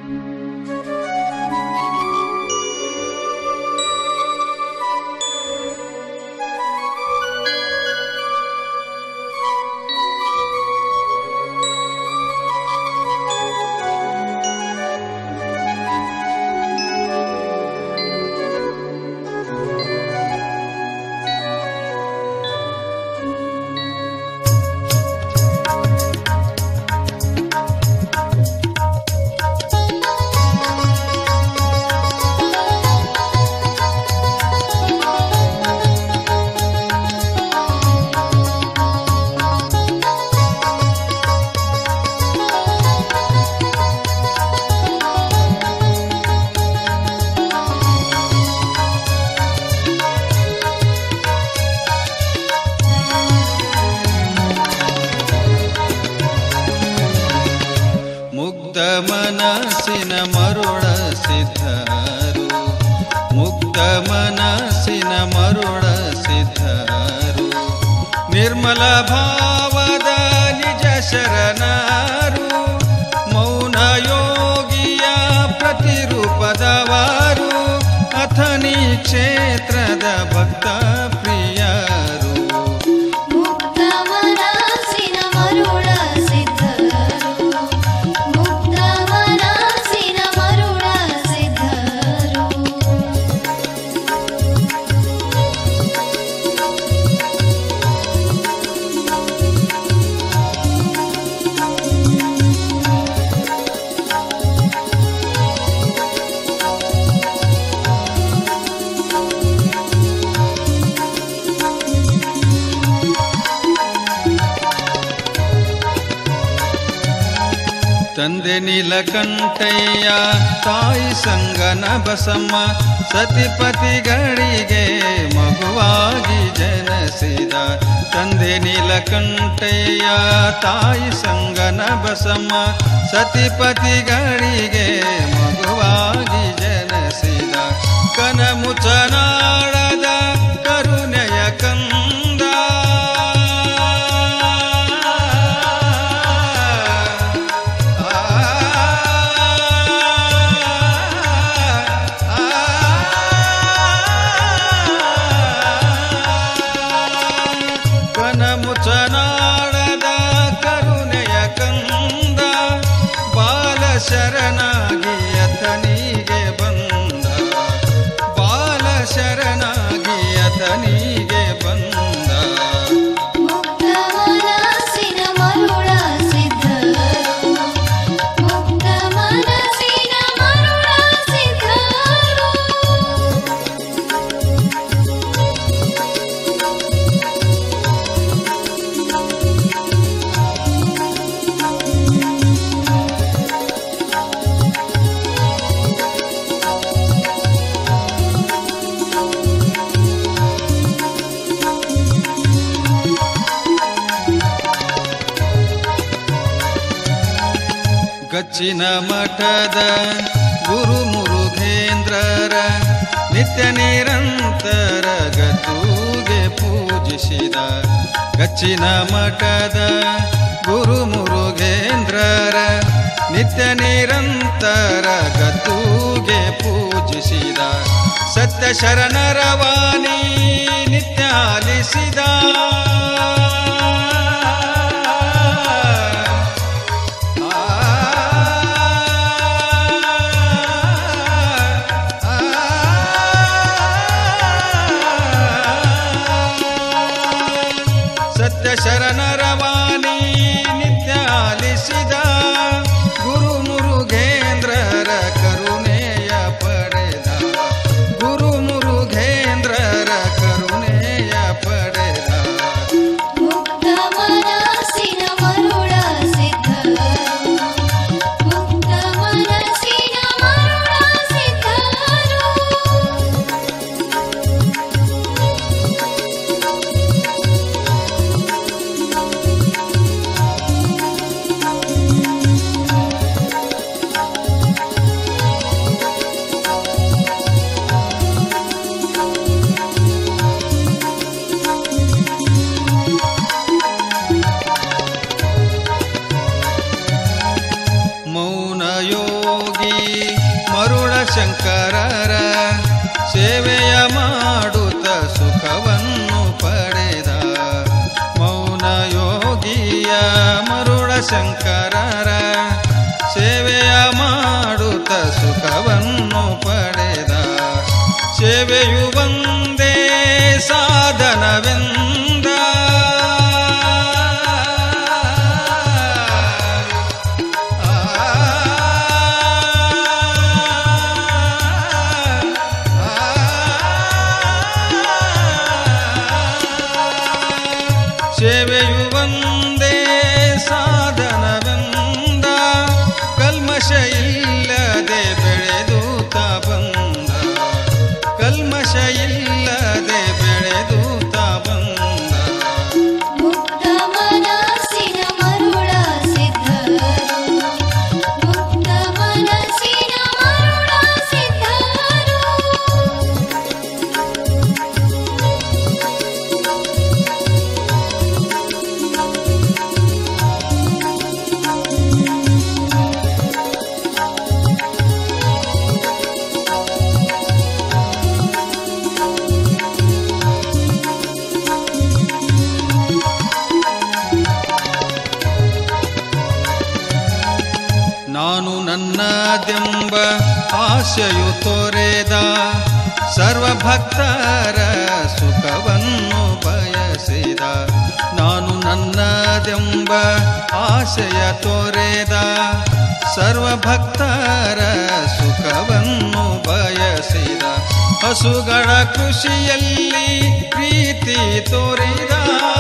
ಮುಗ್ಧ ಮನಸ್ಸಿನ ಮರುಳ ಸಿದ್ಧರು ಮುಗ್ಧ ಮನಸ್ಸಿನ ಮರುಳ ಸಿದ್ಧರು ನಿರ್ಮಲ ಭಾವದ ನಿಜ ಶರಣರು ಮೌನ ಯೋಗಿಯ ಪ್ರತಿರೂಪದವರು ಅಥನಿ ಕ್ಷೇತ್ರದ ಭಕ್ತ ಪ್ರಿಯರು ಮುಕ್ತ ಮನಸ್ಸಿನ ಮರುಳ ಸಿದ್ಧರು ಮುಕ್ತ ಮನಸ್ಸಿನ ಮರುಳ ಸಿದ್ಧರು ತಂದೆ ನೀಲಕಂಠಯ್ಯ ತಾಯಿ ಸಂಗನ ಬಸಮ್ಮ ಸತಿಪತಿಗಳಿಗೆ ಮಗುವಾಗಿ ಜನಿಸಿದ ತಂದೆ ನೀಲಕಂಠಯ್ಯ ತಾಯಿ ಸಂಗನ ಬಸಮ್ಮ ಸತಿಪತಿಗಳಿಗೆ ಮಗುವಾಗಿ ಜನಿಸಿದ ಕನಮುಚನಾಡದ ಕರುಣೆಯ ಕಂದ ಕನಮುಚನಾಡದ ಕರುಣೆಯ ಕಂದ ಬಾಲ ಶರಣಾಗಿ ಅತನಿಗೆ ಬಂದ ಬಾಲ ಶರಣಾಗಿ ಅತನಿಗೆ ಬಂದ ಮುಕ್ತ ಮನಸ್ಸಿನ ಮರುಳ ಸಿದ್ಧರು ಮುಕ್ತ ಮನಸ್ಸಿನ ಮರುಳ ಸಿದ್ಧರು ಗಚ್ಚಿನ ಮಠದ ಗುರು ಮುರುಘೇಂದ್ರರ ನಿತ್ಯ ನಿರಂತರ ಗತುಗೆ ಪೂಜಿಸಿದ ಗಚ್ಚಿನ ಮಠದ ಗುರು ಮುರುಘೇಂದ್ರರ ನಿತ್ಯ ನಿರಂತರ ಗತುಗೆ ಪೂಜಿಸಿದ ಸತ್ಯ ಶರಣರ ವಾಣಿ ನಿತ್ಯ ಆಲಿಸಿದ ಸತ್ಯ ಶರಣರ ವಾಣಿ ನಿತ್ಯ ಆಲಿಸಿದ ಗುರು ಮುರುಘೇಂದ್ರರ ಕರುಣೆಯ ಪಡೆದ ಗುರು ಮುರುಘೇಂದ್ರರ ಕರುಣೆಯ ಪಡೆದ ಮುಕ್ತ ಮನಸ್ಸಿನ ಮರುಳ ಸಿದ್ಧರು ಮುಕ್ತ ಮನಸ್ಸಿನ ಮರುಳ ಸಿದ್ಧರು ಮೌನ ಯೋಗಿಯ ಶಂಕರರ ಸೇವೆಯ ಮಾಡುತ್ತ ಸುಖವನ್ನು ಪಡೆದ ಮೌನ ಯೋಗಿಯ ಮರುಳ ಶಂಕರರ ಸೇವೆಯ ಮಾಡುತ್ತ ಸುಖವನ್ನು ಪಡೆದ ಸೇವೆಯು ಒಂದೇ ಸಾಧನವೆಂದ ಸೇವೆಯು ಒಂದೇ ಸಾಧನವೆಂದ ಕಲ್ಮಶ ಇಲ್ಲದೆ ಬೆಳೆದು ತಾ ಬಂದ ಕಲ್ಮಶ ಇಲ್ಲದೆ ಬೆಳೆದು ತಾ ಬಂದ ಮುಕ್ತ ಮನಸ್ಸಿನ ಮರುಳ ಸಿದ್ಧರು ಮುಕ್ತ ಮನಸ್ಸಿನ ಮರುಳ ಸಿದ್ಧರು ನಾನು ನನ್ನದೆಂಬ ಆಶೆಯು ತೊರೆದ ಸರ್ವಭಕ್ತರ ಸುಖವನ್ನು ಬಯಸಿದ ನಾನು ನನ್ನದೆಂಬ ಆಶೆಯ ತೊರೆದ ಸರ್ವಭಕ್ತರ ಸುಖವನ್ನು ಬಯಸಿದ ಹಸುಗಳ ಕೃಷಿಯಲ್ಲಿ ಪ್ರೀತಿ ತೋರಿದ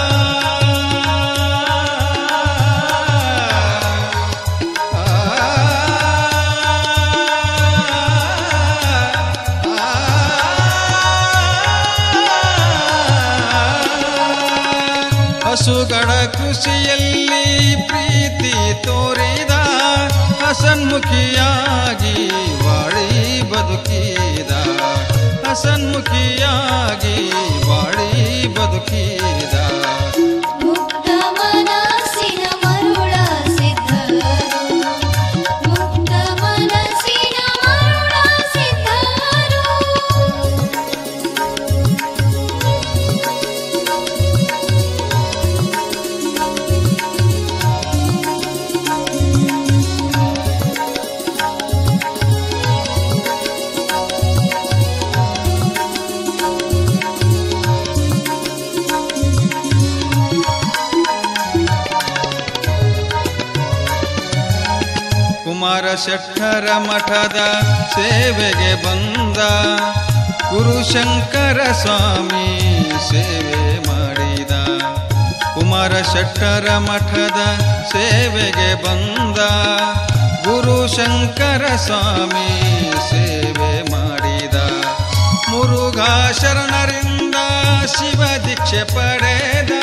ಹಸುಗಳ ಕೃಷಿಯಲ್ಲಿ ಪ್ರೀತಿ ತೋರಿದ ಹಸನ್ಮುಖಿಯಾಗಿ ವಾಳಿ ಬದುಕಿದ ಹಸನ್ಮುಖಿಯಾಗಿ ವಾಳಿ ಬದುಕಿದ ಮುಕ್ತ ಮನಸ್ಸಿನ ಮರುಳ ಸಿದ್ಧರು ಮುಕ್ತ ಮನಸ್ಸಿನ ಮರುಳ ಸಿದ್ಧರು ಕುಮಾರ ಶೆಟ್ಟರ ಮಠದ ಸೇವೆಗೆ ಬಂದ ಗುರುಶಂಕರ ಸ್ವಾಮಿ ಸೇವೆ ಮಾಡಿದ ಕುಮಾರ ಶೆಟ್ಟರ ಮಠದ ಸೇವೆಗೆ ಬಂದ ಗುರುಶಂಕರ ಸ್ವಾಮಿ ಸೇವೆ ಮಾಡಿದ ಮುರುಘಾ ಶರಣರಿಂದ ಶಿವ ದೀಕ್ಷೆ ಪಡೆದ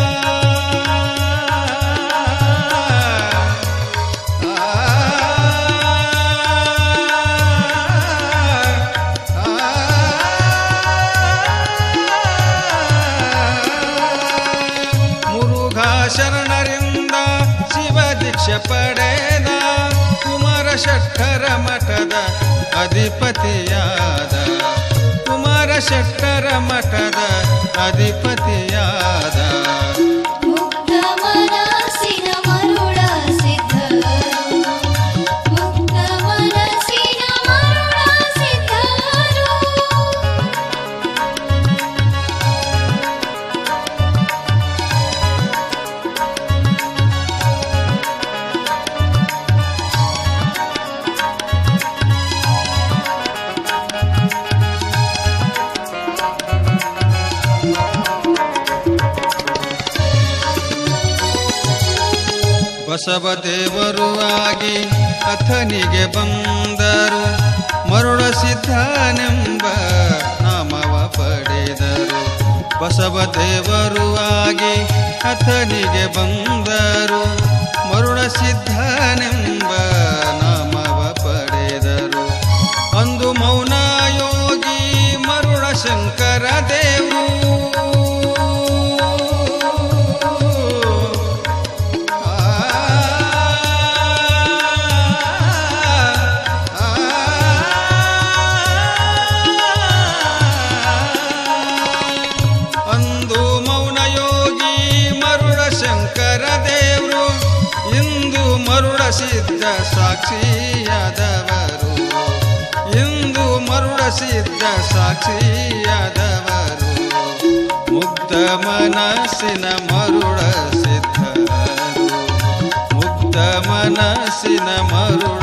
ಮುರುಘಾ ಶರಣರಿಂದ ಶಿವ ದೀಕ್ಷೆ ಪಡೆದ ಕುಮಾರ ಶೆಟ್ಟರ ಮಠದ ಅಧಿಪತಿಯಾದ ಕುಮಾರ ಶೆಟ್ಟರ ಮಠದ ಅಧಿಪತಿಯಾದ ಮುಕ್ತ ಮನಸ್ಸಿನ ಮರುಳ ಸಿದ್ಧರು ಮುಕ್ತ ಮನಸ್ಸಿನ ಮರುಳ ಸಿದ್ಧರು ಬಸವದೇವರು ಆಗಿ ಅಥನಿಗೆ ಬಂದರು ಮರುಳ ಸಿದ್ಧನೆಂಬ ನಾಮವ ಪಡೆದರು ಬಸವದೇವರು ಆಗಿ ಅಥನಿಗೆ ಬಂದರು ಮರುಳ ಸಿದ್ಧನೆಂಬ ನಾಮವ ಪಡೆದರು ಅಂದು ಮೌನ ಯೋಗಿ ಮರುಳ ಶಂಕರ ದೇವರು ಆ ಸಾಕ್ಷಿಯಾದವರು ಇಂದು ಮರುಳ ಸಿದ್ಧ ಸಾಕ್ಷಿಯಾದವರು ಮುಗ್ಧ ಮನಸ್ಸಿನ ಮರುಳ ಸಿದ್ಧರು ಮುಗ್ಧ ಮನಸ್ಸಿನ ಮರುಳ